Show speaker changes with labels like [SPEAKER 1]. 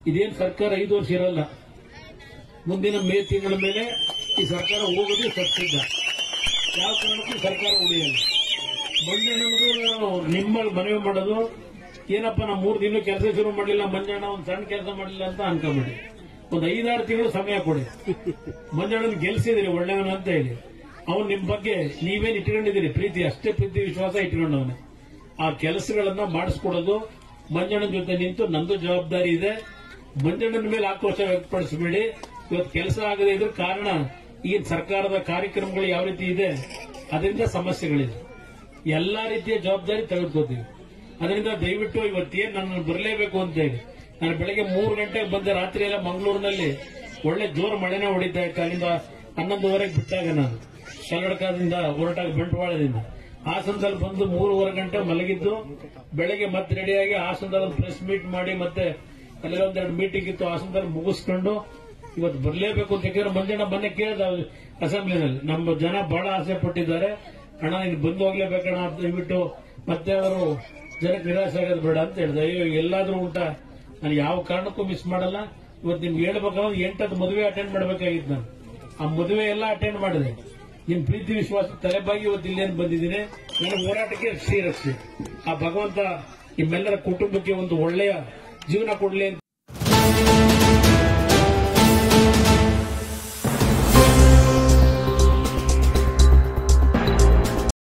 [SPEAKER 1] ಇದೇನ್ ಸರ್ಕಾರ ಐದು ವರ್ಷ ಇರಲ್ಲ ಮುಂದಿನ ಮೇ ತಿಂಗಳ ಮೇಲೆ ಈ ಸರ್ಕಾರ ಹೋಗೋದು ಸತ್ಸಿದ್ಧ ಯಾವ ಕಾರಣಕ್ಕೂ ಸರ್ಕಾರ ಉಳಿಯಲ್ಲ ಮಂಜಣ್ಣನಿಗೂ ನಿಮ್ಮ ಮನವಿ ಮಾಡೋದು ಏನಪ್ಪ ನಾ ಮೂರು ದಿನ ಕೆಲಸ ಶುರು ಮಾಡಲಿಲ್ಲ ಮಂಜಣ್ಣ ಒಂದು ಸಣ್ಣ ಕೆಲಸ ಮಾಡಲಿಲ್ಲ ಅಂತ ಅನ್ಕೊಂಬಿಡಿ ಒಂದು ಐದಾರು ತಿಂಗಳು ಸಮಯ ಕೊಡಿ ಮಂಜಣ್ಣನ ಗೆಲ್ಸಿದಿರಿ ಒಳ್ಳೆಯವನು ಅಂತ ಹೇಳಿ ಅವನು ನಿಮ್ ಬಗ್ಗೆ ನೀವೇನ್ ಇಟ್ಕೊಂಡಿದ್ದೀರಿ ಪ್ರೀತಿ ಅಷ್ಟೇ ಪ್ರೀತಿ ವಿಶ್ವಾಸ ಇಟ್ಕೊಂಡವನೆ ಆ ಕೆಲಸಗಳನ್ನ ಮಾಡಿಸ್ಕೊಡೋದು ಮಂಜಣ್ಣನ ಜೊತೆ ನಿಂತು ನಂದು ಜವಾಬ್ದಾರಿ ಇದೆ ಮಂಜಣ್ಣನ ಮೇಲೆ ಆಕ್ರೋಶ ವ್ಯಕ್ತಪಡಿಸಬೇಡಿ ಇವತ್ತು ಕೆಲಸ ಆಗದೆ ಇದ್ರ ಕಾರಣ ಈಗಿನ ಸರ್ಕಾರದ ಕಾರ್ಯಕ್ರಮಗಳು ಯಾವ ರೀತಿ ಇದೆ ಅದರಿಂದ ಸಮಸ್ಯೆಗಳಿದೆ ಎಲ್ಲಾ ರೀತಿಯ ಜವಾಬ್ದಾರಿ ತೆಗೆದುಕೋತೀವಿ ಅದರಿಂದ ದಯವಿಟ್ಟು ಇವತ್ತೇನ್ ನನ್ನ ಬರಲೇಬೇಕು ಅಂತ ಹೇಳಿ ನಾನು ಬೆಳಗ್ಗೆ ಮೂರು ಗಂಟೆಗೆ ಬಂದೆ ರಾತ್ರಿ ಎಲ್ಲ ಮಂಗಳೂರಿನಲ್ಲಿ ಒಳ್ಳೆ ಜೋರು ಮಳೆನೇ ಹೊಡಿತಾ ಇತ್ತು ಅಲ್ಲಿಂದ ಹನ್ನೊಂದುವರೆಗೆ ಬಿಟ್ಟಾಗ ನಾನು ಕಲ್ಲಡ್ಕದಿಂದ ಹೊರಟಾಗ ಬಂಟ್ವಾಳದಿಂದ ಹಾಸನದಲ್ಲಿ ಬಂದು ಮೂರುವರೆ ಗಂಟೆ ಮಲಗಿದ್ದು ಬೆಳಗ್ಗೆ ಮತ್ತೆ ರೆಡಿಯಾಗಿ ಹಾಸನದಲ್ಲಿ ಒಂದು ಪ್ರೆಸ್ ಮೀಟ್ ಮಾಡಿ ಮತ್ತೆ ಅಲ್ಲಿ ಒಂದೆರಡು ಮೀಟಿಂಗ್ ಇತ್ತು ಹಾಸನದಲ್ಲಿ ಮುಗಿಸ್ಕೊಂಡು ಇವತ್ತು ಬರಲೇಬೇಕು ಅಂತ ಯಾಕಂದ್ರೆ ಮಂಜಣ್ಣ ಮೊನ್ನೆ ಕೇಳಿದ ಅಸೆಂಬ್ಲಿನಲ್ಲಿ ನಮ್ಮ ಜನ ಬಹಳ ಆಸೆ ಪಟ್ಟಿದ್ದಾರೆ ಅಣ್ಣ ನೀನು ಬಂದು ಹೋಗ್ಲೇಬೇಕಣ್ಣ ಅಂತ ದಯವಿಟ್ಟು ಮತ್ತೆ ಅವರು ಜನಕ್ಕೆ ನಿರಾಸೆ ಆಗೋದು ಬೇಡ ಅಂತ ಹೇಳಿದೆ ಅಯ್ಯೋ ಎಲ್ಲಾದ್ರೂ ಊಟ ನಾನು ಯಾವ ಕಾರಣಕ್ಕೂ ಮಿಸ್ ಮಾಡಲ್ಲ ಇವತ್ತು ನಿಮ್ಗೆ ಹೇಳ್ಬೇಕಂದ್ರೆ ಎಂಟತ್ತು ಮದುವೆ ಅಟೆಂಡ್ ಮಾಡ್ಬೇಕಾಗಿತ್ತು ನಾನು ಆ ಮದುವೆ ಎಲ್ಲ ಅಟೆಂಡ್ ಮಾಡಿದೆ ನಿಮ್ ಪ್ರೀತಿ ವಿಶ್ವಾಸ ತಲೆಬಾಗಿ ಇವತ್ತು ಇಲ್ಲೇನು ಬಂದಿದ್ದೀನಿ ನನ್ನ ಹೋರಾಟಕ್ಕೆ ಶ್ರೀರಕ್ಷೆ ಆ ಭಗವಂತ ನಿಮ್ಮೆಲ್ಲರ ಕುಟುಂಬಕ್ಕೆ ಒಂದು ಒಳ್ಳೆಯ ಜೀವನ ಕೊಡ್ಲಿ ಅಂತ